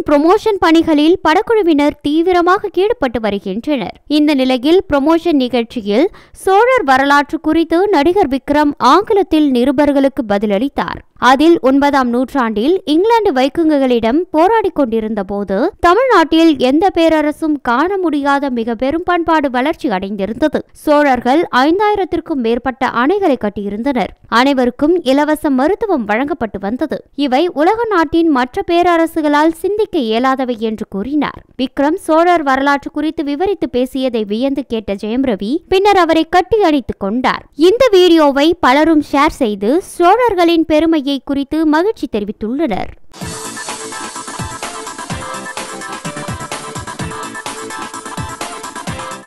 படத்தின் ப்ரொமோஷன் பணிகளில் படக்குழுவினர் தீவிரமாக ஈடுபட்டு வருகின்றனர் இந்த நிலையில் ப்ரொமோஷன் நிகழ்ச்சியில் சோழர் வரலாற்று குறித்து நடிகர் விக்ரம் ஆங்கிலத்தில் நிருபர்களுக்கு பதிலளித்தார் அதில் ஒன்பதாம் நூற்றாண்டில் இங்கிலாந்து வைக்குங்களிடம் போராடிக் கொண்டிருந்த போது தமிழ்நாட்டில் எந்த பேரரசும் காண முடியாத மிக பெரும் பண்பாடு வளர்ச்சி அடைந்திருந்தது சோழர்கள் ஐந்தாயிரத்திற்கும் மேற்பட்ட அணைகளை கட்டியிருந்தனர் அனைவருக்கும் இலவச மருத்துவம் வழங்கப்பட்டு வந்தது இவை உலக நாட்டின் மற்ற பேரரசுகளால் சிந்திக்க இயலாதவை என்று கூறினார் விக்ரம் சோழர் வரலாற்று குறித்து விவரித்து பேசியதை வியந்து கேட்ட ஜெயம் ரவி பின்னர் அவரை கட்டி அணைத்துக் கொண்டார் இந்த வீடியோவை பலரும் ஷேர் செய்து சோழர்களின் பெருமையை குறித்து மகிழ்ச்சி தெரிவித்துள்ளனர்